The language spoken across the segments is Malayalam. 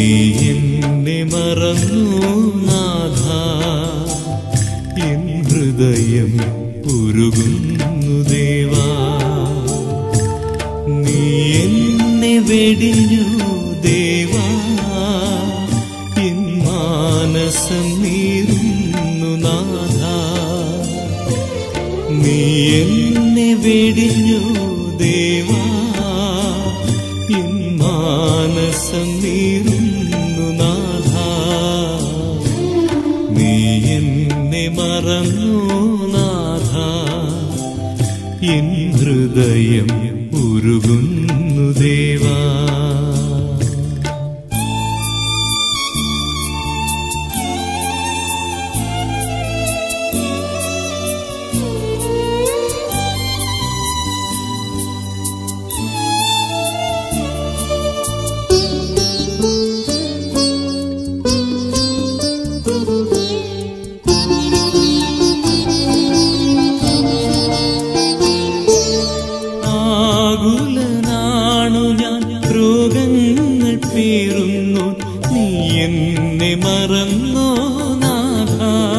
നീ എന്നെ മറന്നു നാഥ എൻ ഹൃദയം ഉരുകുന്നു ദേവാ നീ എന്നെ വെടിഞ്ഞു ദേവാ എൻ മാനസം നീറുന്നു നാഥ നീ എന്നെ വെടിഞ്ഞു ദേവാ എൻ മാനസം നീറുന്നു നാഥ നീ എന്നെ മറന്നു നാഥ എൻ ഹൃദയം ഉരുകുന്നു ദേവാ ആകുലനാണു ഞാൻ രോഗങ്ങൾ പേറുന്നു നീ എന്നെ മറന്നോ നാഥ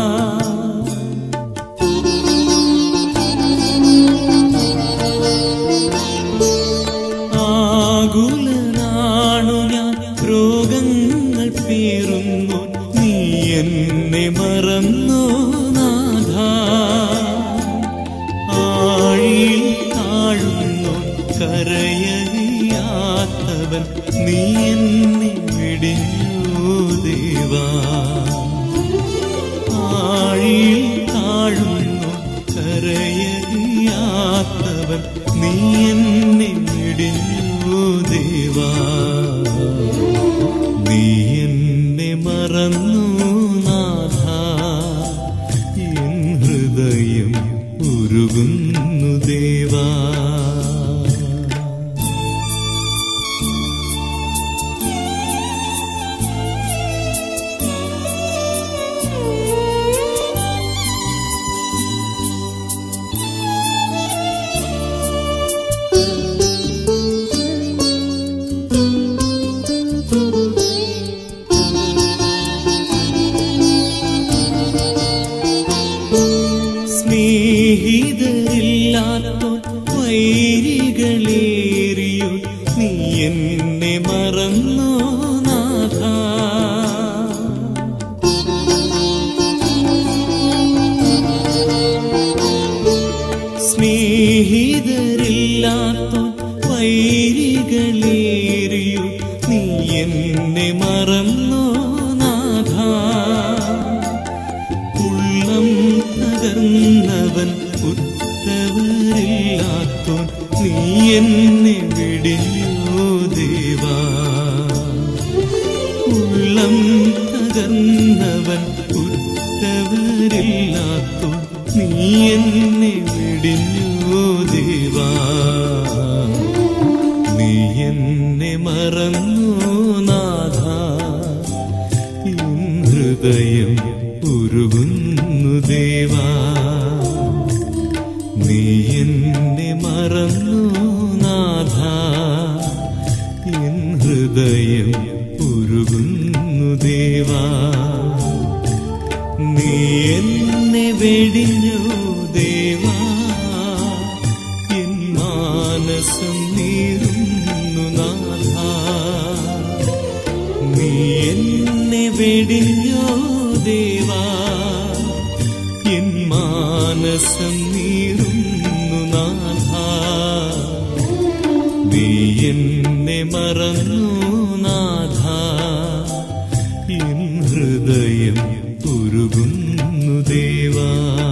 ആകുലനാണു ഞാൻ രോഗങ്ങൾ പേറുന്നു നീ എന്നെ മറന്നോ നാഥ ആഴിയിൽ താഴുന്നു കരയറിയാത്തവൻ നീ എന്നെ വിടിഞ്ഞു ദേവാ ആഴിയിൽ താഴുന്നു കരയറിയാത്തവൻ നീ എന്നെ വിടിഞ്ഞു ദേവാ നീ എന്നെ മറന്നു നാഥ എൻ ഹൃദയം ഉരുകുന്നു ദേവാ സ്നേഹിതരില്ലാത്തോ വൈരികളേറിയോ നീ എന്നെ മറന്നോ നാഥ സ്നേഹിതരില്ലാത്തോ വൈരികളേറിയോ നീ എന്നെ മറന്നോ നാഥ ഉള്ളം തകർന്നവൻ ഉത്തവരില്ലാത്തോൻ നീ എന്നെ വിടിഞ്ഞോ ദേവാ ഉള്ളം തകർന്നവൻ ഉത്തവരില്ലാത്തോൻ നീ എന്നെ വിടിഞ്ഞോ ദേവാ നീ എന്നെ മറന്നു നാഥ എൻ ഹൃദയം ഉരുകുന്നു ദേവാ നീ എന്നെ മറന്നു നാഥ എൻ ഹൃദയം ഉരുകുന്നു ദേവാ നീ എന്നെ വെടിഞ്ഞോ ദേവാ എൻ മാനസം നീറുന്നു നാഥ നീ എന്നെ വെടിഞ്ഞോ ദേവാ എൻ മാനസം നീറുന്നു നാഥ നീ എന്നെ മറന്നു നാഥ എൻ ഹൃദയം ഉരുകുന്നു ദേവാ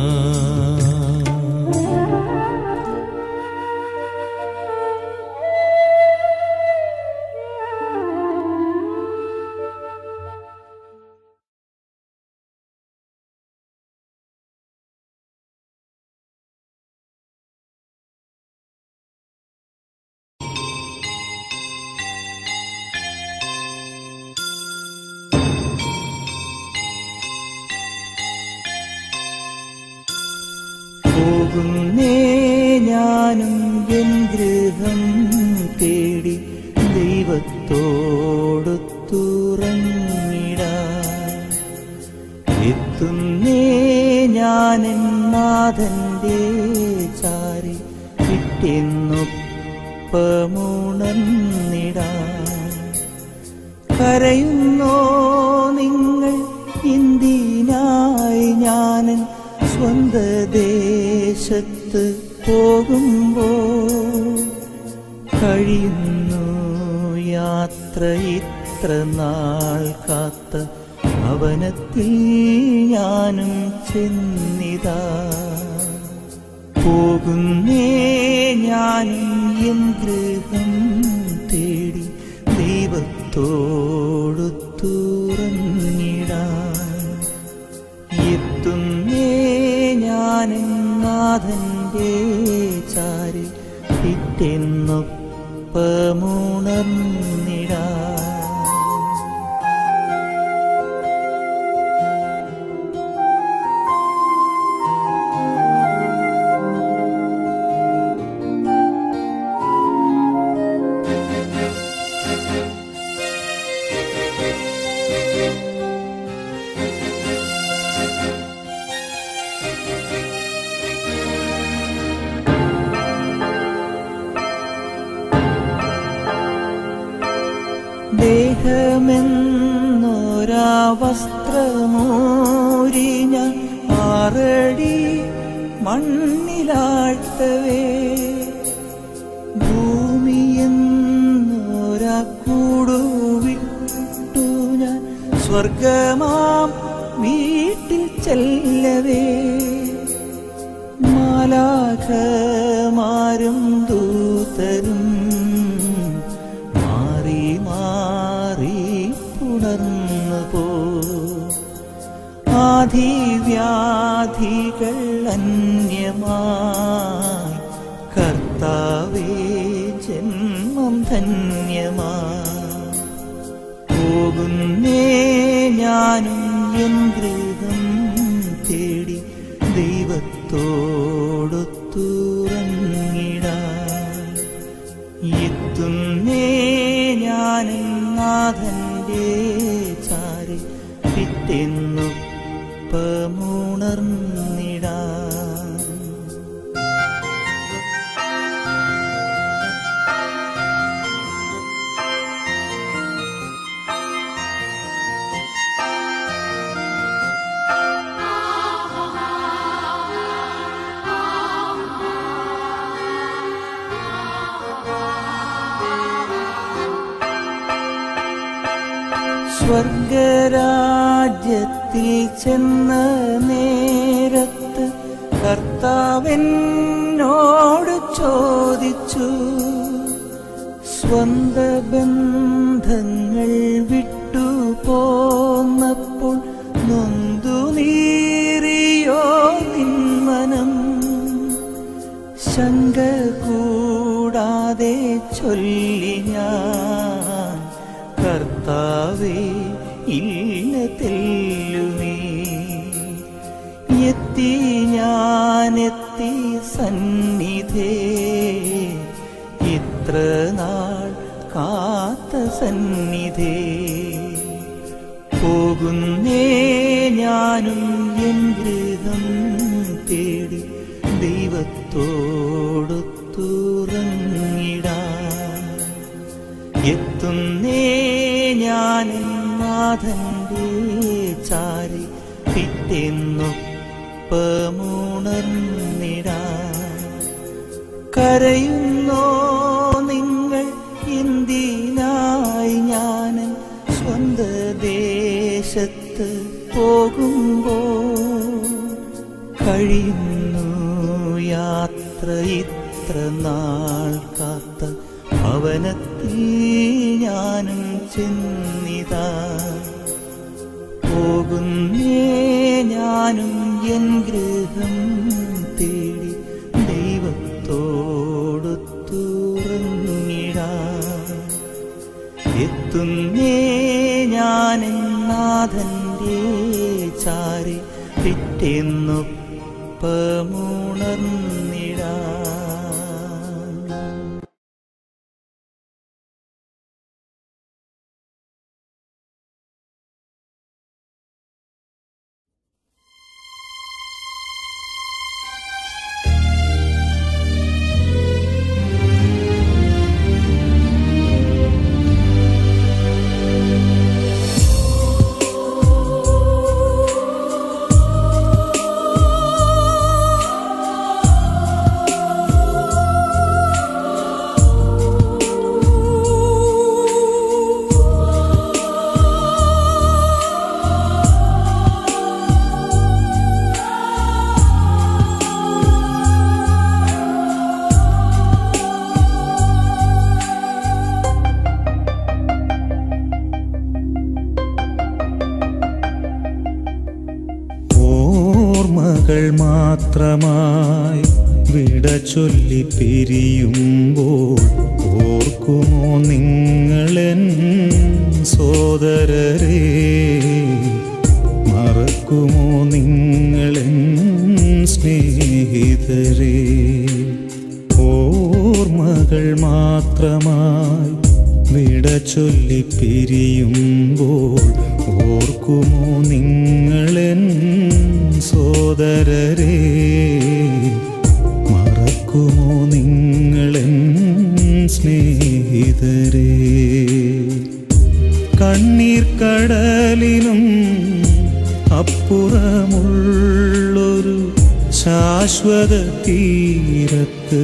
പോകുന്നേ ഞാനും എൻ ഗൃഹം തേടി ദൈവത്തോടൊത്തുറങ്ങിടാൻ എത്തുന്നേ ഞാനെൻ നാഥന്റെ ചാരി കിട്ടിയെന്നൊപ്പമുണർന്നിടാൻ കരയുന്നോ നിങ്ങൾ ഇന്ത്യനായി ഞാനൻ സ്വന്ത ദേശത്ത് പോകുമ്പോ കഴിയുന്നു യാത്ര ഇത്ര നാൾ കാത്ത ഭവനത്തിൽ ഞാനും ചെന്നിതാ പോകുന്നേ ഞാനും എൻ ഗൃഹം തേടി ദൈവത്തോടു തുറന്നിടാൻ എത്തുന്നേ ഞാനും നാഥന്റെ ചാരി പിറ്റെന്നൊപ്പമുണർന്നിടാൻ ദേഹമെന്നൊരാ വസ്ത്രമോരി ഞാൻ ആറടി മണ്ണിലാഴ്ത്തവേ ഭൂമിയെന്നൊരാ കൂടുവിട്ടു ഞാൻ സ്വർഗമാം വീട്ടിൽ ചെല്ലവേ മാലാഖമാരും ദൂതരും മാറി മാറി പുണർന്നു പോ ആധിവ്യാധികൾ അന്യമായി കർത്താവേ ജന്മം ധന്യമായി പോകുന്നേ ഞാനും എൻ ഗൃഹം തേടി ദൈവത്തോടു തുറങ്ങിടാൻ എത്തുന്നേ ഞാനും നാഥന്റെ ചാരി പിറ്റെന്നൊപ്പമുണർന്നിടാൻ സ്വർഗരാജ്യത്തിൽ ചെന്ന നേരത്ത് കർത്താവെന്നോട് ചോദിച്ചു സ്വന്ത ബന്ധങ്ങൾ വിട്ടു പോന്നപ്പോൾ നൊന്തു നീറിയോ നിന്മനം ശങ്ക കൂടാതെ ചൊല്ലി ഞാൻ കർത്താവേ ഇല്ല തെല്ലുമേ എത്തി ഞാനെത്തി സന്നിധേ ഇത്ര നാൾ കാത്ത സന്നിധേ പോകുന്നേ ഞാനും എൻ ഗൃഹം തേടി ദൈവത്തോടു തുറങ്ങിടാൻ എത്തുന്നേ ഞാൻ നാഥന്റെ ചാരി പിറ്റെന്നൊപ്പമുണർന്നിടാൻ കരയുന്നോ നിങ്ങൾ എന്തിനായി ഞാൻ സ്വന്ത ദേശത്ത് പോകുമ്പോ കഴിയുന്നു യാത്ര ഇത്ര നാൾ കാത്ത ഭവനത്തിൽ ഞാനും ചെന്നിതാ പോകുന്നേ ഞാനും എൻ ഗൃഹം തേടി ദൈവത്തോടു തുറന്നിടാൻ എത്തുന്നേ ഞാൻ നാഥന്റെ ചാരി പിറ്റെന്നൊപ്പമുണർന്നിടാൻ ഓർമ്മകൾ മാത്രമായി വിട ചൊല്ലി പിരിയുമ്പോൾ ഓർക്കുമോ നിങ്ങളെൻ സോദരരെ മറക്കുമോ നിങ്ങളെൻ സ്നേഹിതരെ ഓർമ്മകൾ മാത്രമായി വിട ചൊല്ലി പിരിയുമ്പോൾ ഓർക്കുമോ നിങ്ങളെൻ സോദരരെ മറക്കുമോ നിങ്ങളെൻ സ്നേഹിതരെ കണ്ണീർ കടലിനും അപ്പുറമുള്ളൊരു ശാശ്വത തീരത്ത്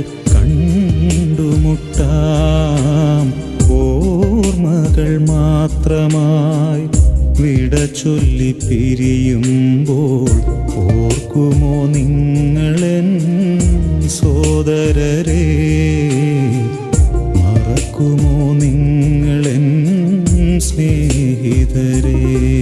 കണ്ടുമുട്ടാം ഓർമ്മകൾ മാത്രമായി വിട ചൊല്ലി പിരിയുമ്പോൾ ഓർക്കുമോ നിങ്ങളെൻ സോദരരെ മറക്കുമോ നിങ്ങളെൻ സ്നേഹിതരെ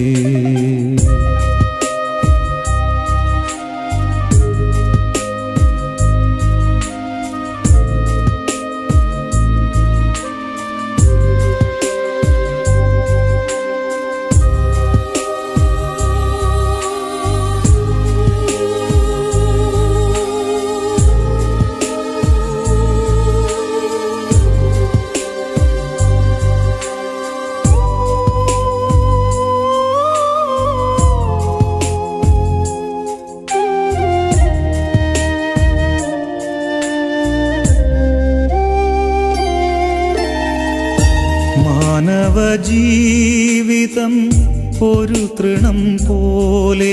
മാനവ ജീവിതം ഒരു തൃണം പോലെ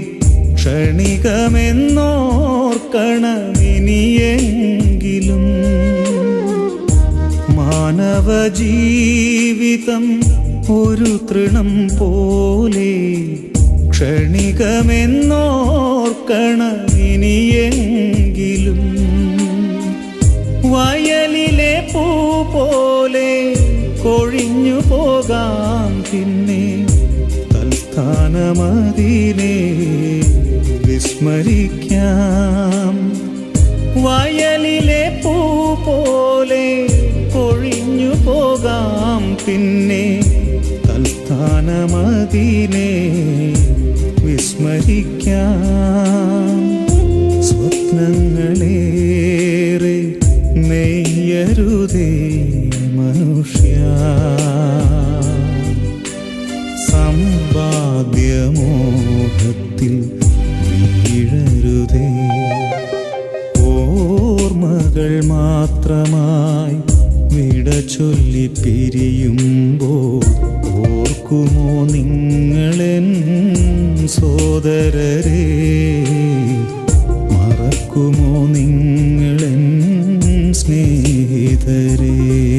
ക്ഷണികമെന്നോർക്കണമിനിയെങ്കിലും മാനവ ജീവിതം ഒരു തൃണം പോലെ ക്ഷണികമെന്നോർക്കണമിനിയെങ്കിലും വയലിലെ പൂ പോലെ കൊഴിഞ്ഞു പോകാം പിന്നെ തൽസ്ഥാനമതിനെ വിസ്മരിക്കാം വയലിലെ പൂ പോലെ കൊഴിഞ്ഞു പോകാം പിന്നെ തൽസ്ഥാനമതിനെ വിസ്മരിക്കാം സ്വപ്നങ്ങളേറെ നെയ്യരുതേ മനുഷ്യ സമ്പാദ്യമോഹത്തിൽ വീഴരുതേ ഓർമ്മകൾ മാത്രമായി വിട ചൊല്ലി പിരിയുമ്പോൾ ഓർക്കുമോ നിങ്ങളെൻ സോദരരെ മറക്കുമോ നിങ്ങളെൻ സ്നേഹിതരെ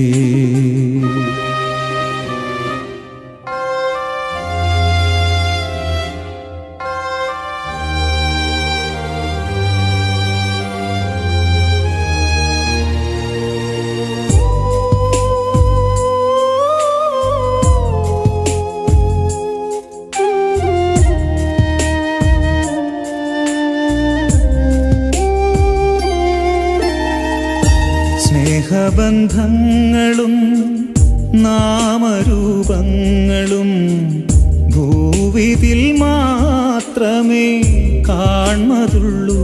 സ്നേഹബന്ധങ്ങളും നാമരൂപങ്ങളും ഭൂവിതിൽ മാത്രമേ കാൺമതുള്ളൂ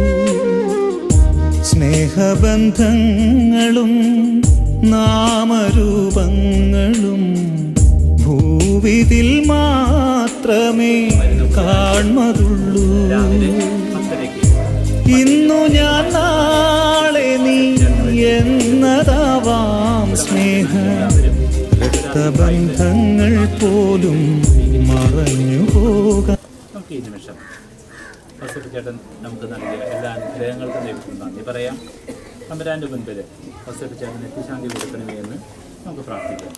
സ്നേഹബന്ധങ്ങളും നാമരൂപങ്ങളും ഭൂവിതിൽ മാത്രമേ കാൺമതുള്ളൂ ഇന്നു ഞാൻ നാളെ നീ എന്നതാവാം സ്നേഹ രക്തബന്ധങ്ങൾ പോലും മറഞ്ഞു പോകാം നമുക്ക് ഈ നിമിഷം ഫസ്റ്റ് ചേട്ടൻ നമുക്ക് നൽകിയ എല്ലാ അനുഗ്രഹങ്ങൾക്കും ദൈവത്തിന് നന്ദി പറയാം തമ്പുരാൻ്റെ മുൻപിൽ ഫസ്റ്റ് ചേട്ടൻ നിത്യശാന്തി കൊടുക്കണമേ എന്ന് നമുക്ക് പ്രാർത്ഥിക്കാം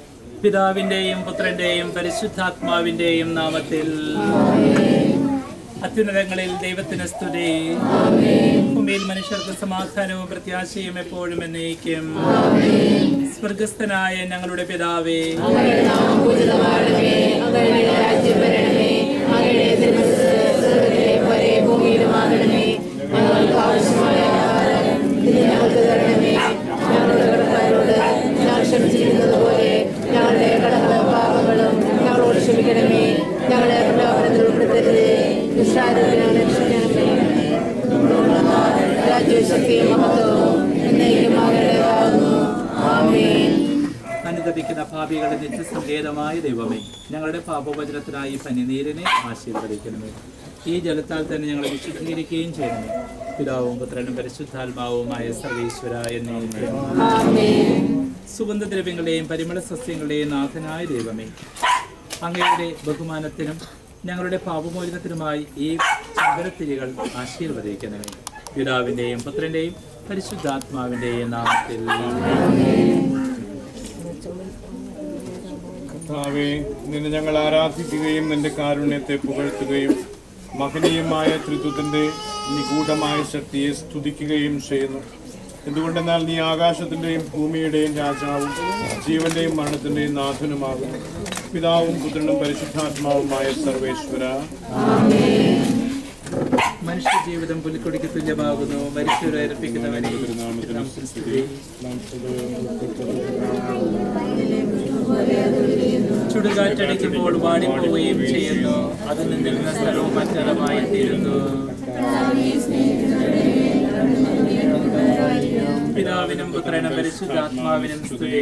പിതാവിൻ്റെയും പുത്രൻ്റെയും പരിശുദ്ധാത്മാവിൻ്റെയും നാമത്തിൽ അത്യുന്നതങ്ങളിൽ ദൈവത്തിന് സ്തുതി ഭൂമിയിൽ മനുഷ്യർക്ക് സമാധാനവും പ്രത്യാശയും എപ്പോഴും എന്നേക്കും സ്വർഗസ്ഥനായ ഞങ്ങളുടെ പിതാവേ അങ്ങയുടെ നാമം പൂജിതമാകണമേ അങ്ങയുടെ രാജ്യം വരണമേ അങ്ങയുടെ തിരുമനസ് സ്വർഗ്ഗത്തിലെ പോലെ ഭൂമിയിലുമാകണമേ ഞങ്ങൾക്ക് ആവശ്യമായ ആഹാരം ഇന്ന് ഞങ്ങൾക്ക് തരണമേ ഞങ്ങളുടെ കടക്കാരോട് ഞങ്ങൾ ക്ഷമിച്ചിരിക്കുന്നത് പോലെ ഞങ്ങളുടെ കടകളും പാപങ്ങളും ഞങ്ങളോട് ക്ഷമിക്കണമേ ഞങ്ങളെ പ്രലോഭനത്തിൽ ഉൾപ്പെടുത്തരുതേ ദുഷ്ടാരൂപി ഞങ്ങളെ രക്ഷിക്കണമേ രാജ്യശക്തിയും മഹത്വവും എന്നേക്കും അങ്ങയുടേതാകുന്നു ആമേൻ അനുദപിക്കുന്ന ഭാവികളുടെ നിത്യസങ്കേതമായ ദൈവമേ ഞങ്ങളുടെ പാപവചനത്തിനായി പനിനീരിനെ ആശീർവദിക്കണമേ ഈ ജലത്താൽ തന്നെ ഞങ്ങളെ വിശുദ്ധീകരിക്കുകയും ചെയ്യണമേ പിതാവും പുത്രനും പരിശുദ്ധാത്മാവുമായ സർവീശ്വര എന്നേക്കും ആമേൻ സുഗന്ധദ്രവ്യങ്ങളുടെയും പരിമള സസ്യങ്ങളുടെയും നാഥനായ ദൈവമേ അങ്ങയുടെ ബഹുമാനത്തിനും ഞങ്ങളുടെ പാപമോചനത്തിനുമായി ഈ ചന്ദ്രത്തിരികൾ ആശീർവദിക്കണമേ പിതാവിൻ്റെയും പുത്രൻ്റെയും പരിശുദ്ധാത്മാവിൻ്റെയും നാമത്തിൽ കർത്താവേ നിന്നെ ഞങ്ങൾ ആരാധിക്കുകയും നിന്റെ കാരുണ്യത്തെ പുകഴ്ത്തുകയും മഹനീയമായ ത്രിത്വത്തിന്റെ നിഗൂഢമായ ശക്തിയെ സ്തുതിക്കുകയും ചെയ്യുന്നു എന്തുകൊണ്ടെന്നാൽ നീ ആകാശത്തിന്റെയും ഭൂമിയുടെയും രാജാവും ജീവന്റെയും മരണത്തിന്റെയും നാഥനുമാകുന്നു പിതാവും പുത്രനും പരിശുദ്ധാത്മാവുമായ സർവേശ്വര മനുഷ്യ ജീവിതം പുലിക്കൊടിക്ക് തുല്യമാകുന്നു മരിച്ചവരെ അർപ്പിക്കുന്നവനെ ചുടുകാറ്റടിക്കുമ്പോൾ വാടിപ്പോവുകയും ചെയ്യുന്നു അതിൽ നിന്നിരുന്ന സ്ഥലവും മറ്റടമായി തീരുന്നു പിതാവിനും പുത്രനും പരിശുദ്ധാത്മാവിനും സ്തുതി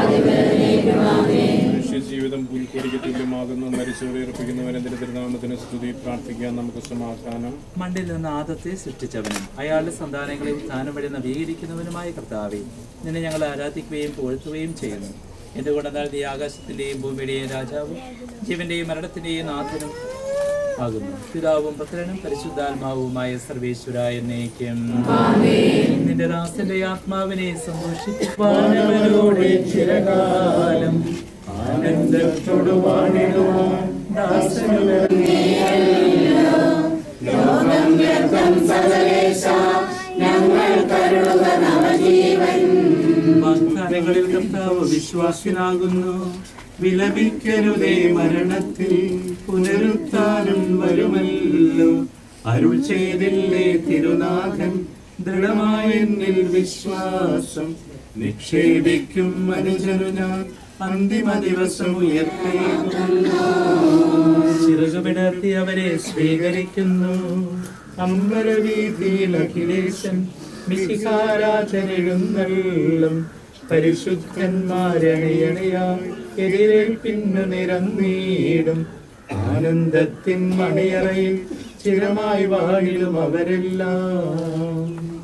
മനുഷ്യ ജീവിതം പുൽക്കൊടിക്ക് തുല്യമാകുന്നു മരിച്ചവരെ അർപ്പിക്കുന്നവരെ നിന്റെ തിരുനാമത്തിന് സ്തുതി പ്രാർത്ഥിക്കാൻ നമുക്ക് സമാധാനം മണ്ണിൽ നിന്ന് ആദത്തെ സൃഷ്ടിച്ചവനും അയാളുടെ സന്താനങ്ങളെ ഉത്ഥാനം വഴി നവീകരിക്കുന്നവനുമായ കർത്താവെ നിന്നെ ഞങ്ങൾ ആരാധിക്കുകയും പുകഴ്ത്തുകയും ചെയ്യുന്നു എന്തുകൊണ്ടെന്നാൽ നീ ആകാശത്തിന്റെയും ഭൂമിയുടെയും രാജാവും ജീവന്റെയും മരണത്തിന്റെയും നാഥനും ആകുന്നു പിതാവും പുത്രനും പരിശുദ്ധാത്മാവുമായ സർവേശ്വര എന്നേക്കും നിന്റെ ദാസന്റെ ആത്മാവിനെ സന്തോഷിപ്പാനവരോടെ ചിരകാലം ആനന്ദത്തോടു വാണിടുവാൻ ദാസനു വാഗ്ദാനങ്ങളിൽ കർത്താവ് വിശ്വാസിനാകുന്നു വിലപിക്കരുതേ മരണത്തിൽ പുനരുത്ഥാനം വരുമല്ലോ അരുൾ ചെയ്തില്ലേ തിരുനാഥൻ ദൃഢമായ എന്നിൽ വിശ്വാസം നിക്ഷേപിക്കും മനുജനു ഞാൻ അന്തിമ ദിവസം ഉയർത്തേക്കുന്നു ചിറകുപിടർത്തി അവരെ സ്വീകരിക്കുന്നു അമ്പരവീതിയിൽ അഖിലേശൻ മിശിഹാരാധനെഴുന്നള്ളും പരിശുദ്ധന്മാരണയണയായി എതിരേൽപ്പിന്നു നിരന്നീടും ആനന്ദത്തിൻ മണിയറയിൽ ചിരമായി വാഴിലും അവരെല്ലാം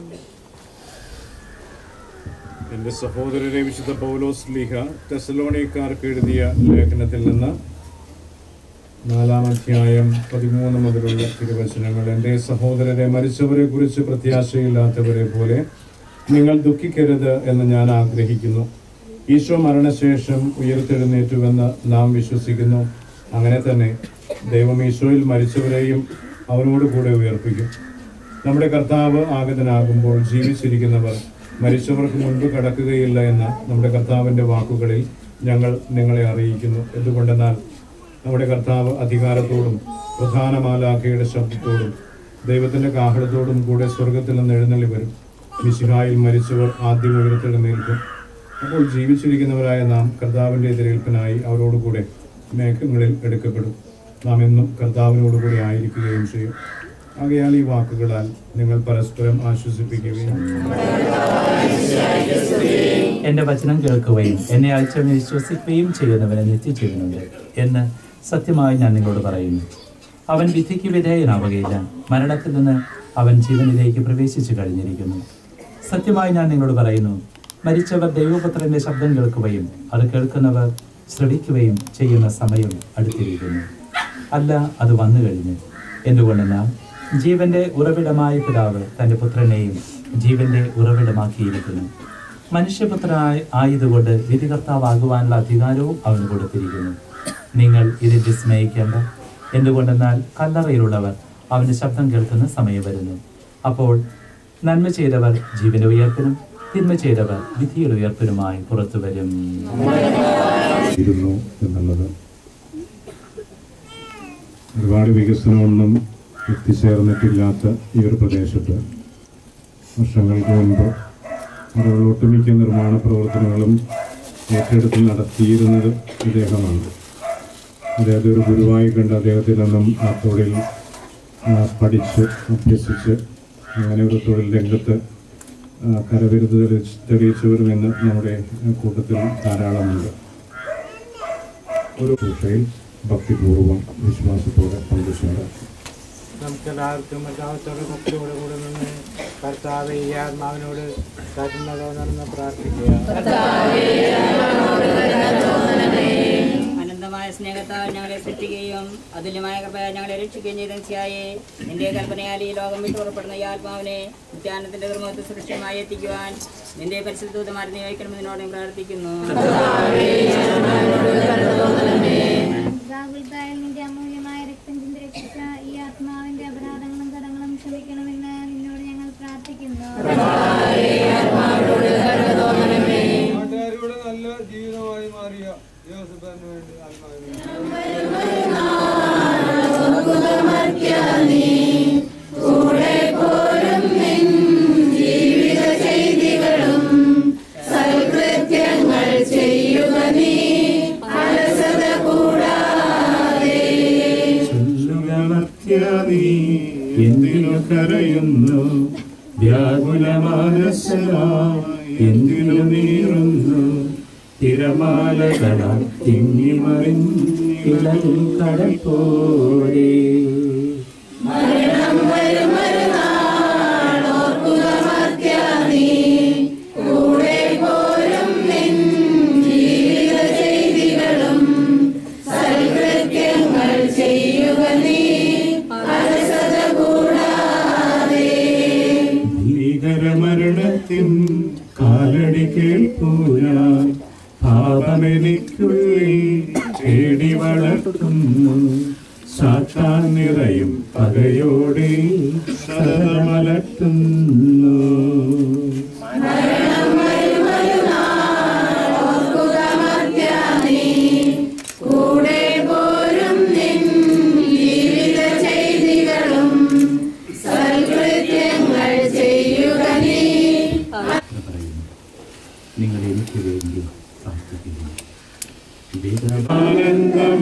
എന്റെ സഹോദരരെ വിശുദ്ധ പൗലോസ് ലീഹ തെസലോണിക്കാർക്ക് എഴുതിയ ലേഖനത്തിൽ നിന്ന് നാലാം അധ്യായം പതിമൂന്ന് മുതലുള്ള തിരുവചനങ്ങൾ എൻ്റെ സഹോദരരെ മരിച്ചവരെ കുറിച്ച് പ്രത്യാശയില്ലാത്തവരെ പോലെ നിങ്ങൾ ദുഃഖിക്കരുത് എന്ന് ഞാൻ ആഗ്രഹിക്കുന്നു ഈശോ മരണശേഷം ഉയർത്തെഴുന്നേറ്റുവെന്ന് നാം വിശ്വസിക്കുന്നു അങ്ങനെ തന്നെ ദൈവം ഈശോയിൽ മരിച്ചവരെയും അവനോട് കൂടെ ഉയർപ്പിക്കും നമ്മുടെ കർത്താവ് ആഗതനാകുമ്പോൾ ജീവിച്ചിരിക്കുന്നവർ മരിച്ചവർക്ക് മുൻപ് കടക്കുകയില്ല എന്ന നമ്മുടെ കർത്താവിൻ്റെ വാക്കുകളിൽ ഞങ്ങൾ നിങ്ങളെ അറിയിക്കുന്നു എന്തുകൊണ്ടെന്നാൽ നമ്മുടെ കർത്താവ് അധികാരത്തോടും പ്രധാനമാലാഖയുടെ ശബ്ദത്തോടും ദൈവത്തിൻ്റെ കാഹളത്തോടും കൂടെ സ്വർഗത്തിൽ നിന്ന് എഴുന്നള്ളി വരും മിശിഹായിൽ മരിച്ചവർ ആദ്യം ഉയർത്തെഴുന്നേൽക്കും അപ്പോൾ ജീവിച്ചിരിക്കുന്നവരായ നാം കർത്താവിൻ്റെ എതിരേൽപ്പിനായി അവരോടുകൂടെ മേഘങ്ങളിൽ എടുക്കപ്പെടും നാം എന്നും കർത്താവിനോടുകൂടി ആയിരിക്കുകയും ചെയ്യും ആകയാൽ ഈ വാക്കുകളാൽ നിങ്ങൾ പരസ്പരം ആശ്വസിപ്പിക്കുകയും എന്റെ വചനം കേൾക്കുകയും എന്നെ അയച്ചവനെ വിശ്വസിക്കുകയും ചെയ്യുന്നവന് നിത്യജീവനുണ്ട് എന്ന് സത്യമായി ഞാൻ നിങ്ങളോട് പറയുന്നു അവൻ വിധിക്ക് വിധേയനാവുകയില്ല മരണത്തിൽ നിന്ന് അവൻ ജീവനിലേക്ക് പ്രവേശിച്ചു കഴിഞ്ഞിരിക്കുന്നു സത്യമായി ഞാൻ നിങ്ങളോട് പറയുന്നു മരിച്ചവർ ദൈവപുത്രന്റെ ശബ്ദം കേൾക്കുകയും അത് കേൾക്കുന്നവർ ശ്രവിക്കുകയും ചെയ്യുന്ന സമയം അടുത്തിരിക്കുന്നു അല്ല അത് വന്നു കഴിഞ്ഞു എന്തുകൊണ്ടെന്നാൽ ജീവന്റെ ഉറവിടമായ പിതാവ് തന്റെ പുത്രനെയും ജീവന്റെ ഉറവിടമാക്കിയിരിക്കുന്നു മനുഷ്യപുത്രനായ ആയതുകൊണ്ട് വിധികർത്താവാകുവാനുള്ള അധികാരവും അവന് കൊടുത്തിരിക്കുന്നു നിങ്ങൾ ഇതിൽ വിസ്മയിക്കേണ്ട എന്തുകൊണ്ടെന്നാൽ കല്ലറയിലുള്ളവർ അവന്റെ ശബ്ദം കേൾക്കുന്ന സമയം വരുന്നു അപ്പോൾ നന്മ ചെയ്തവർ ജീവന്റെ ഉയർപ്പിനും തിന്മ ചെയ്തവർ വിധിയുടെ ഉയർപ്പിനുമായി പുറത്തു വരും ഇരുന്നു എന്നുള്ളത് ഒരുപാട് വികസനമൊന്നും എത്തിച്ചേർന്നിട്ടില്ലാത്ത ഈ ഒരു പ്രദേശത്ത് വർഷങ്ങൾക്ക് മുൻപ് അവിടെ ഒട്ടുമിക്ക നിർമ്മാണ പ്രവർത്തനങ്ങളും ഏറ്റെടുത്ത് നടത്തിയിരുന്നത് ഇദ്ദേഹമാണ് അദ്ദേഹത്തെ ഒരു ഗുരുവായി കണ്ട് അദ്ദേഹത്തിൽ നിന്നും ആ തൊഴിൽ ആ, പഠിച്ച് അഭ്യസിച്ച് അങ്ങനെ ഒരു തൊഴിൽ രംഗത്ത് ആ, കരവിരുത് തെളിയിച്ച് തെളിയിച്ചവരും ഇന്ന് നമ്മുടെ ആ, കൂട്ടത്തിൽ ധാരാളമുണ്ട് ഒരു ഭാഷയിൽ ഭക്തിപൂർവ്വം വിശ്വാസത്തോടെ പങ്കുചേരാം നമുക്കെല്ലാവർക്കും എല്ലാവത്തോടെ ഭക്തിയോടെ കൂടെ നിന്ന് കർത്താവ് ഈ ആത്മാവിനോട് കരുണ തോന്നണമെന്ന് പ്രാർത്ഥിക്കുക അനന്തമായ സ്നേഹത്താൽ ഞങ്ങളെ സൃഷ്ടിക്കുകയും അതുല്യമായ കൃപയാൽ ഞങ്ങളെ രക്ഷിക്കുകയും ചെയ്ത മിശിഹായെ നിന്റെ കൽപ്പനയാൽ ഈ ലോകം വിട്ടു പുറപ്പെടുന്ന ഈ ആത്മാവിനെ ഉദ്യാനത്തിന്റെ നിർമ്മത്തെ സുരക്ഷിതമായി എത്തിക്കുവാൻ നിന്റെ പരിശുദ്ധമാരെ നിയോഗിക്കണമെന്ന് നിന്നോട് ഞാൻ പ്രാർത്ഥിക്കുന്നു ഗാഗുൽത്തായിൽ നിന്റെ അമൂല്യമായ രക്തം ചിന്തി രക്ഷിച്ച ഈ ആത്മാവിന്റെ അപരാധങ്ങളും കടങ്ങളും ക്ഷമിക്കണമെന്ന് നിന്നോട് ഞങ്ങൾ പ്രാർത്ഥിക്കുന്നു നാട്ടുകാരുടെ നല്ല ജീവിതമായി മാറിയ യോസഫിന് വേണ്ടി ആത്മാവിനെ ചൊല്ലുകമർത്യാനീ എന്തിനു കരയുന്നു വ്യാകുലമാനസനായി എന്തിനു നീറുന്നു തിരമാലകളാൽ തിങ്ങിമറിഞ്ഞിളകും കടൽ പോലെ ഭീകരമരണത്തിൻ കാലടി കേൾപ്പൂരാൻ പാപമെനിക്കുള്ളിൽ തേടി വളർത്തുന്നു സാത്താൻ നിറയും പകയോടെ സദമലർത്തുന്നു പറയുന്നു നിങ്ങൾ എനിക്ക് വേണ്ടി പ്രാർത്ഥിക്കുന്നു ആനന്ദം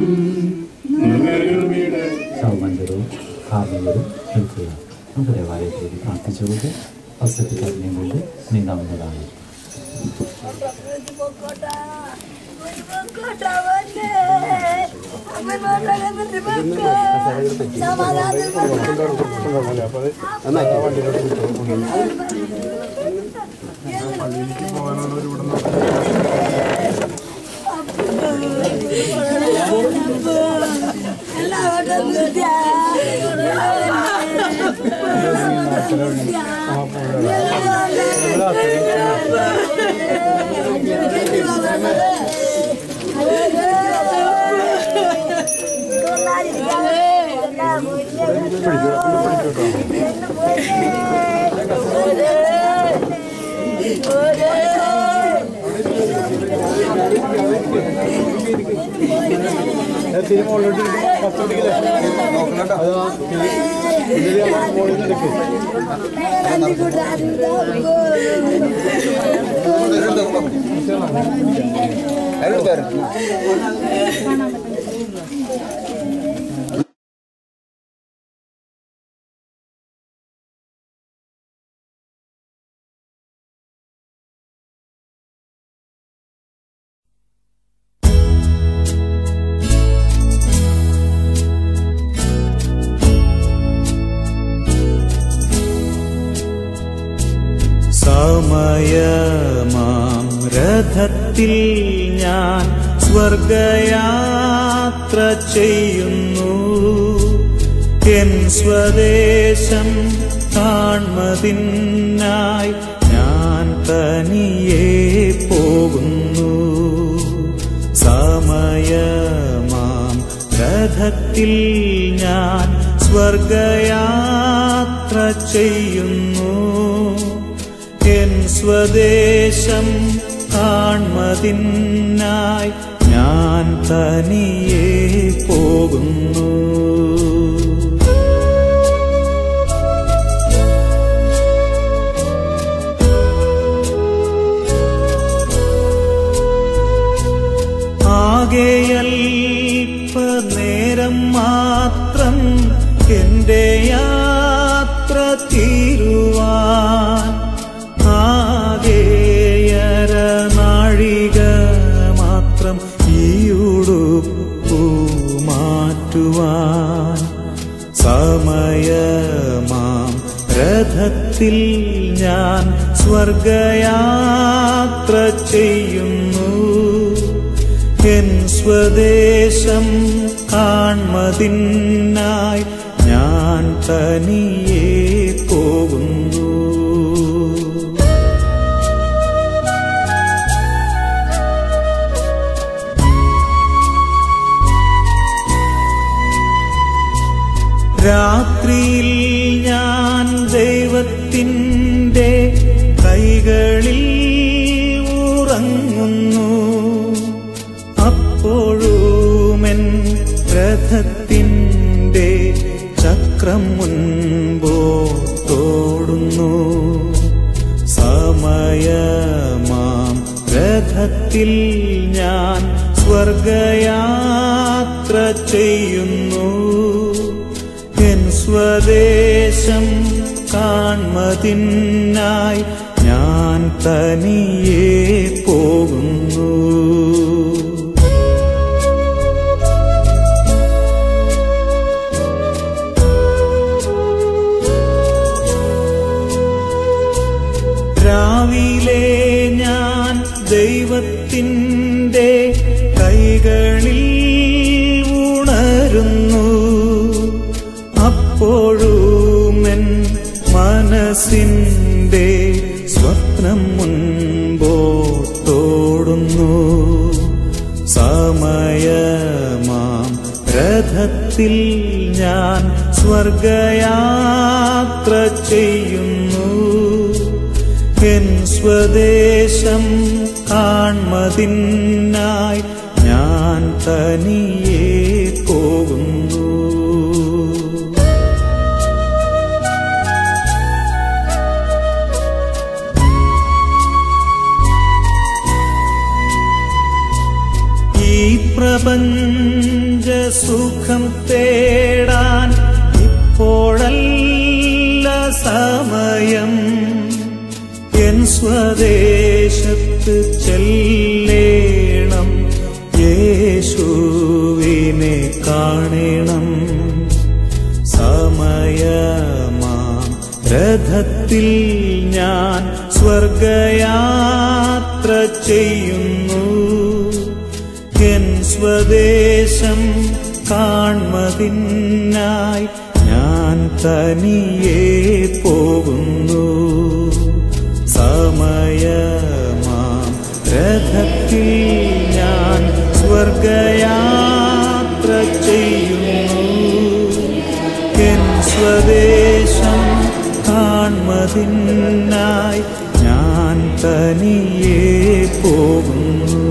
നഗരമിട സൗമന്ദരവും കാർമികരും നിൽക്കുക നമുക്ക് ദേവാലയത്തിലേക്ക് പ്രാർത്ഥിച്ചുകൊണ്ട് അവസരത്തിൽ കരുണയും കൊണ്ട് നീങ്ങാവുന്നതാണ് സമയമാം രഥത്തിൽ ഞാൻ സ്വർഗയാത്ര ചെയ്യുന്നു എൻ സ്വദേശം കാൺമതിനായി ഞാൻ തനിയെ പോകുന്നു സമയമാം രഥത്തിൽ ഞാൻ സ്വർഗയാത്ര ചെയ്യുന്നു എൻ സ്വദേശം കാൺമതിനായി ഞാൻ തനിയെ പോകുന്നു ആകെയൽപ്പ നേരം മാത്രം എന്റെ യാത്ര തീരുവാൻ ആകെയര നാഴിക മാത്രം ഈയുടുപ്പു മാറ്റുവാൻ സമയമാം രഥത്തിൽ ഞാൻ സ്വർഗയാത്ര ചെയ്യുന്നു എൻ സ്വദേശം കാൺമതിനായി ഞാൻ തനിയെ പോകുന്നു രാത്രിയിൽ ഞാൻ ദൈവത്തിൻ്റെ കൈകളിൽ ഉറങ്ങുന്നു അപ്പോഴുമെൻ രഥത്തിൻ്റെ ചക്രം മുൻപോത്തോടുന്നു സമയമാം രഥത്തിൽ ഞാൻ സ്വർഗയാത്ര ചെയ്യുന്നു എൻ സ്വദേശം കാൺമതിനായി ഞാൻ തനിയെ പോകുന്നു രാവിലെ ഞാൻ ദൈവത്തിൻ്റെ കൈകളിൽ ഉണരുന്നു അപ്പോഴുമെൻ മനസ്സിൻ്റെ സ്വപ്നം മുൻപോട്ടോടുന്നു സമയമാം രഥത്തിൽ ഞാൻ സ്വർഗയാത്ര ചെയ്യുന്നു എൻ സ്വദേശം കാൺമതിനായി ഞാൻ തനിയെ പോകുന്നു ഈ പ്രപഞ്ച സുഖം തേടാൻ ഇപ്പോഴല്ല സമയം എൻ സ്വദേശത്ത് ചെല്ലേണം യേശുവിനെ കാണണം സമയമാം രഥത്തിൽ ഞാൻ സ്വർഗയാത്ര ചെയ്യുന്നു എൻ സ്വദേശം കാൺമതിനായി ഞാൻ തനിയെ പോകുന്നു സമയമാം രഥത്തിൽ ഞാൻ സ്വർഗയാത്ര ചെയ്യുന്നു എൻ സ്വദേശം കാൺമതിനായി ഞാൻ തനിയെ പോകുന്നു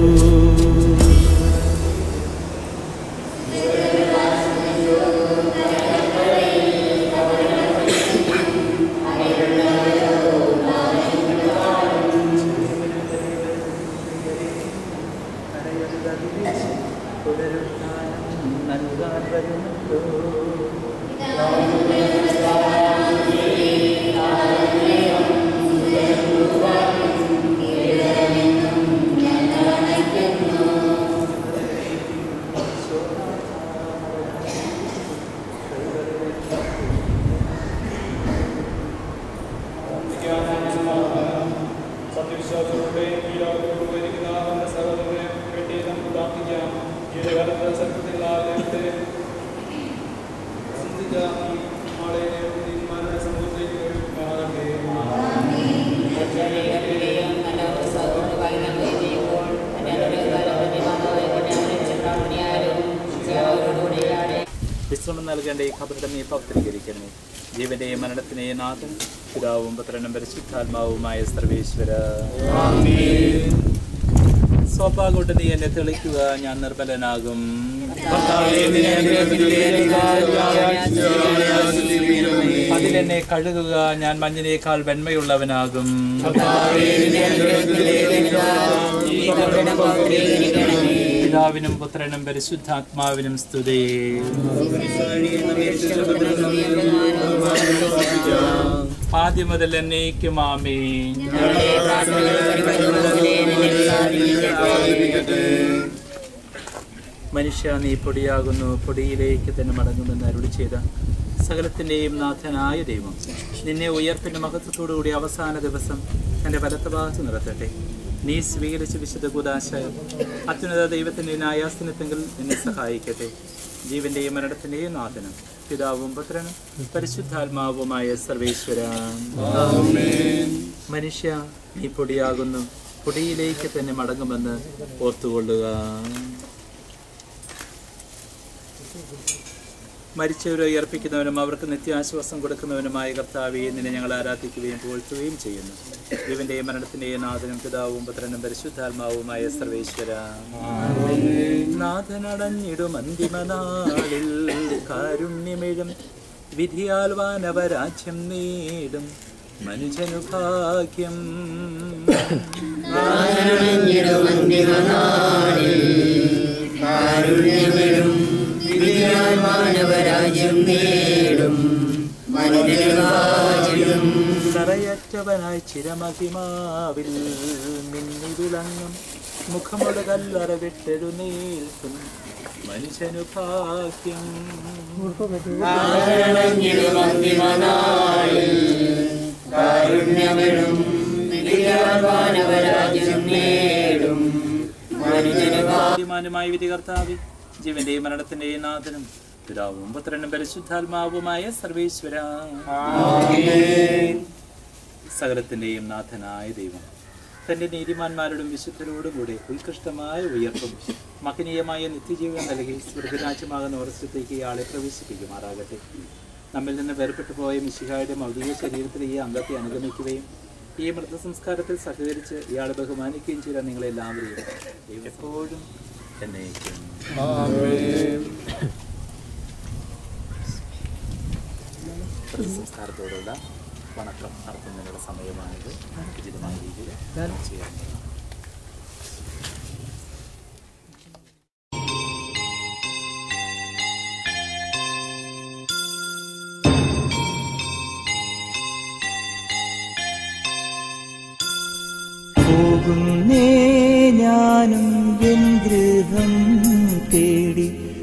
സത്യവിശ്വാസത്തോടെ ഈ ലോകത്തോട് വരിക്കുന്ന നമ്മുടെ സഹോദരനെ വേണ്ടി നമുക്ക് പ്രാർത്ഥിക്കാം ജീവിതകാലത്ത് സത്യത്തിൽ ആലയത്തെ പ്രസിദ്ധിച്ച ഈ ആളെ തീരുമാനങ്ങളുടെ സമൂഹത്തിലേക്ക് കാണാതെ വിശ്രമം നൽകുന്ന നൽകേണ്ട ഈ ഖബറിടം നീ പൗത്രീകരിക്കണമേ ജീവന്റെയും മരണത്തിനെയും നാഥൻ പിതാവും പുത്രനും പരിശുദ്ധാത്മാവുമായ സർവേശ്വര സോപ്പാ കൊണ്ട് നീ എന്നെ തെളിക്കുക ഞാൻ നിർബലനാകും അതിലെന്നെ കഴുകുക ഞാൻ മഞ്ഞിനേക്കാൾ വെണ്മയുള്ളവനാകും പിതാവിനും പുത്രനും പരിശുദ്ധാത്മാവിനും സ്തുതി ആദ്യം മുതൽ എന്നേക്കും ആമേ മനുഷ്യ നീ പൊടിയാകുന്നു പൊടിയിലേക്ക് തന്നെ മടങ്ങുമെന്ന് അരുളി ചെയ്ത സകലത്തിൻ്റെയും നാഥനായ ദൈവം നിന്നെ ഉയർപ്പിൻ്റെ മഹത്വത്തോടുകൂടി അവസാന ദിവസം തൻ്റെ വലത്ത ഭാഗത്ത് നിർത്തട്ടെ നീ സ്വീകരിച്ച വിശുദ്ധ കുദാശ അത്യുന്നത ദൈവത്തിൻ്റെ ന്യായാസനത്തെങ്കിൽ നിന്നെ സഹായിക്കട്ടെ ജീവന്റെയും മരണത്തിൻ്റെയും നാഥനും പിതാവും പുത്രനും പരിശുദ്ധാത്മാവുമായ സർവേശ്വര മനുഷ്യ നീ പൊടിയാകുന്നു പൊടിയിലേക്ക് തന്നെ മടങ്ങുമെന്ന് ഓർത്തുകൊള്ളുക മരിച്ചവരെ ഉയർപ്പിക്കുന്നവനും അവർക്ക് നിത്യാശ്വാസം കൊടുക്കുന്നവനുമായ കർത്താവെ നിന്നെ ഞങ്ങൾ ആരാധിക്കുകയും പുകഴ്ത്തുകയും ചെയ്യുന്നു ജീവന്റെയും മരണത്തിന്റെയും നാഥനും പിതാവും പുത്രനും പരിശുദ്ധാത്മാവുമായ സർവേശ്വര നാഥനടഞ്ഞിടും അന്തിമനാളിൽ കാരുണ്യമിഴും വിധിയാൽ വാനവരാജ്യം നേടും മനുജനു ഭാഗ്യം കറയറ്റവനായി ചിരമഹിമാവിൽ മിന്നി വിളങ്ങും മുഖമുട കല്ലറ വിട്ടെഴുന്നേൽക്കും മനുഷ്യനു ഭാഗ്യം ായ വിധി കർത്താവി ജീവന്റെയും മരണത്തിന്റെയും നാഥനും പിതാവും പുത്രനും പരിശുദ്ധാത്മാവുമായ സർവേശ്വര സകലത്തിന്റെയും നാഥനായ ദൈവം തന്റെ നീതിമാന്മാരോടും വിശുദ്ധരോടും കൂടെ ഉത്കൃഷ്ടമായ ഉയർപ്പും മഹനീയമായ നിത്യജീവൻ നൽകി സ്വർഗരാജ്യമാകുന്ന ഉറച്ചത്തേക്ക് ഇയാളെ പ്രവേശിപ്പിക്കുമാറാകട്ടെ നമ്മിൽ നിന്ന് വേർപെട്ടു പോയ മിശിഹായുടെ മൗലിക ശരീരത്തിലെ ഈ അംഗത്തെ അനുഗമിക്കുകയും ഈ മൃതസംസ്കാരത്തിൽ സഹകരിച്ച് ഇയാളെ ബഹുമാനിക്കുകയും ചെയ്ത നിങ്ങളെല്ലാവരെയും ദൈവം എപ്പോഴും എന്നേക്കും സംസ്കാരത്തോടുള്ള വണക്കം നടത്തുന്നതിനുള്ള സമയമാണിത് ഉചിതമായ രീതിയിൽ ചെയ്യാൻ പോകുന്നേ ഞാനും എൻ ഗൃഹം തേടി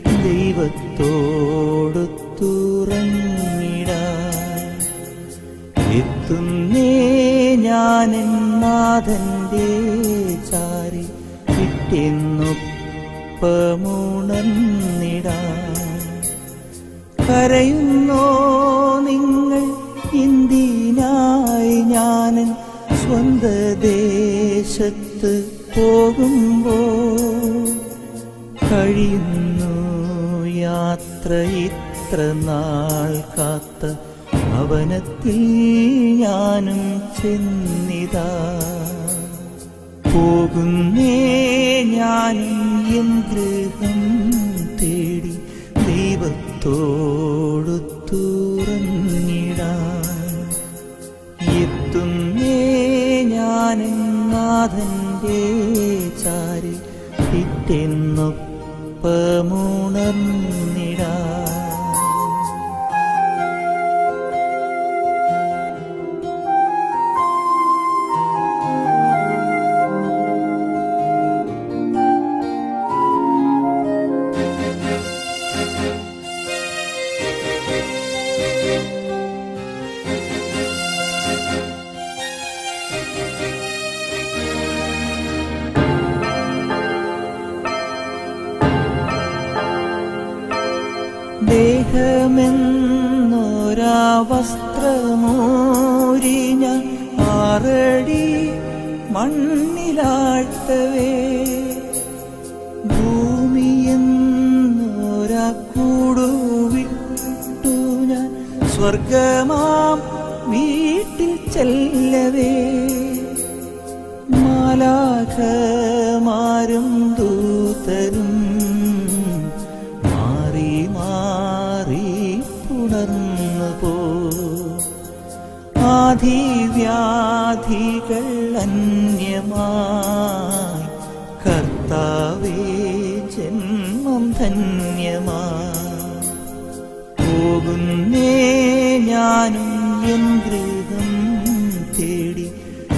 ദൈവത്തോടൊത്തുറങ്ങിടാൻ എത്തുന്നേ ഞാനെൻ നാഥന്റെ ചാരി കിട്ടിയെന്നൊപ്പമുണർന്നിടാൻ കരയുന്നോ നിങ്ങൾ ഇന്ത്യനായി ഞാനൻ സ്വന്ത ദേശത്ത് പോകുമ്പോ കഴിയുന്നു യാത്ര ഇത്ര നാൾ കാത്ത ഭവനത്തിൽ ഞാനും ചെന്നിതാ പോകുന്നേ ഞാനും എൻ ഗൃഹം തേടി ദൈവത്തോടു തുറന്നിടാൻ എത്തുന്നേ ഞാനും നാഥന്റെ ചാരി പിറ്റെന്നൊപ്പമുണർന്നിടാൻ ദേഹമെന്നൊരാ വസ്ത്രമോരി ഞാൻ ആറടി മണ്ണിലാഴ്ത്തവേ ഭൂമിയെന്നൊരാ കൂടുവിട്ട് സ്വർഗമാം വീട്ടിൽ ചെല്ലവേ മാലാഖമാരും ദൂതരും മാറി മാറി പുണർന്നു പോ ആധിവ്യാധികൾ അന്യമായി കർത്താവേ ജന്മം ധന്യമായി പോകുന്നേ ഞാനും എൻ ഗൃഹം തേടി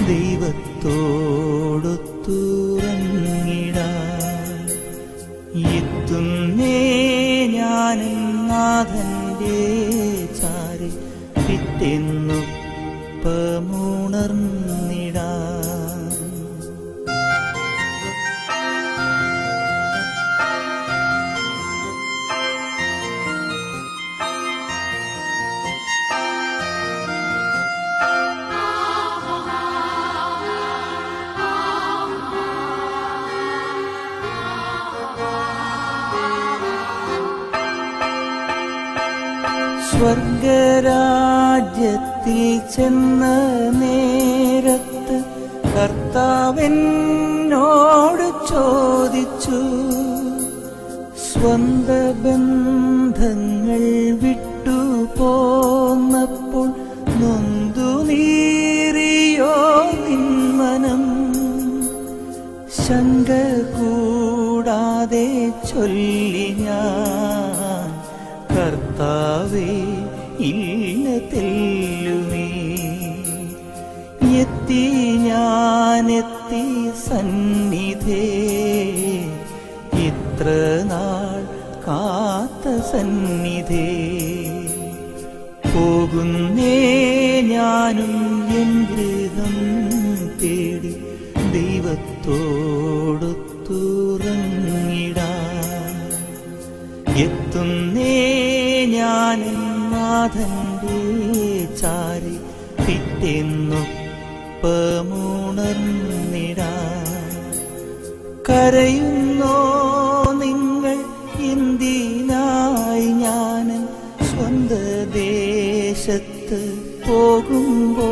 ദൈവത്തോടൊത്തുറങ്ങിടാൻ എത്തുന്നേ ഞാനും നാഥന്റെ ചാരി പിറ്റെന്നുപ്പമുണർന്നിടാൻ സ്വർഗരാജ്യത്തിൽ ചെന്ന നേരത്ത് കർത്താവെന്നോട് ചോദിച്ചു സ്വന്ത ബന്ധങ്ങൾ വിട്ടു പോന്നപ്പോൾ നൊന്തു നീറിയോ നിന്മനം ശങ്ക കൂടാതെ ചൊല്ലി ഞാൻ കർത്താവേ ഇല്ല തെല്ലുമേ എത്തി ഞാനെത്തി സന്നിധേ ഇത്ര നാൾ കാത്ത സന്നിധേ പോകുന്നേ ഞാനും എൻ ഗൃഹം തേടി ദൈവത്തോടൊത്തുറങ്ങിടാൻ എത്തുന്നേ ഞാൻ നാഥന്റെ ചാരി പിറ്റെന്നൊപ്പമുണർന്നിടാൻ കരയുന്നോ നിങ്ങൾ എന്തിനായി ഞാൻ സ്വന്ത ദേശത്ത് പോകുമ്പോ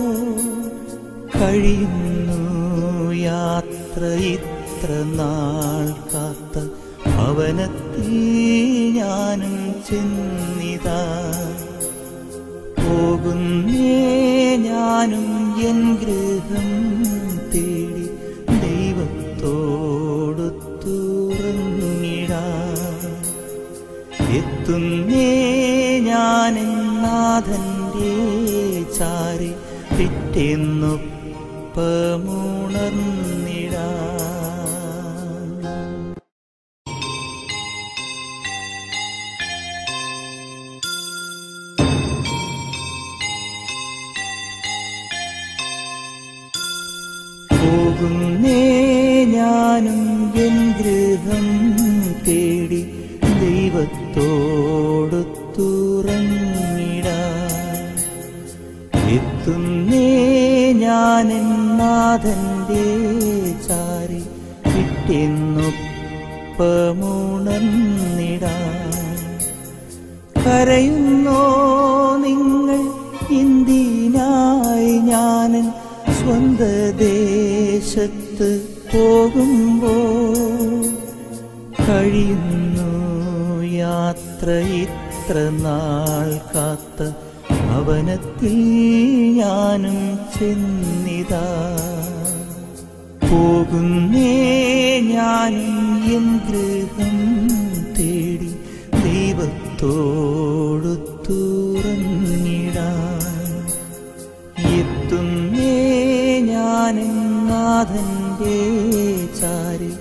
കഴിയുന്നു യാത്ര ഇത്ര നാൾ കാത്ത ഭവനത്തിൽ ഞാനും ചെന്നിതാ പോകുന്നേ ഞാനും എൻ ഗൃഹം തേടി ദൈവത്തോടൊത്തുറങ്ങിടാൻ എത്തുന്നേ ഞാൻ നാഥന്റെ ചാരി പിറ്റെന്നൊപ്പമുണർന്നിടാൻ പോകുന്നേ ഞാനും എൻ ഗൃഹം തേടി ദൈവത്തോടൊത്തുറങ്ങിടാൻ എത്തുന്നേ ഞാൻ നാഥന്റെ ചാരി പിറ്റെന്നൊപ്പമുണർന്നിടാൻ കരയുന്നോ നിങ്ങൾ എന്തിനായി ഞാൻ സ്വന്ത ദേശത്ത് പോകുമ്പോ കഴിയുന്നു യാത്ര ഇത്ര നാൾ കാത്ത ഭവനത്തിൽ ഞാനും ചെന്നിതാ പോകുന്നേ ഞാനും എൻ ഗൃഹം തേടി ദൈവത്തോടൊത്തുറങ്ങിടാൻ എത്തുന്നേ ഞാൻ നാഥന്റെ ചാരി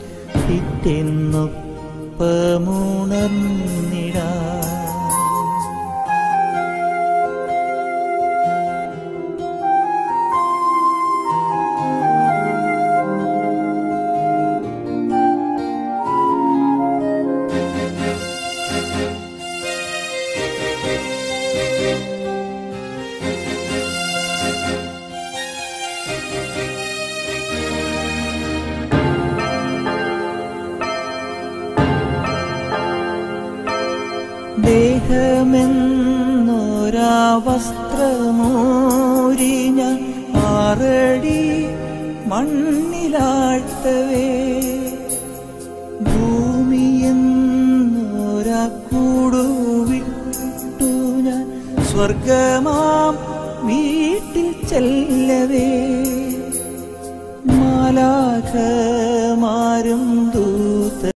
പിറ്റെന്നൊപ്പമുണർന്നിടാൻ വസ്ത്രമോരി ഞാൻ ആറടി മണ്ണിലാഴ്ത്തവേ ഭൂമിയെന്നൊരാ കൂടുവിട്ടു ഞാൻ സ്വർഗമാം വീട്ടിൽ ചെല്ലവേ മാലാഖമാരും ദൂത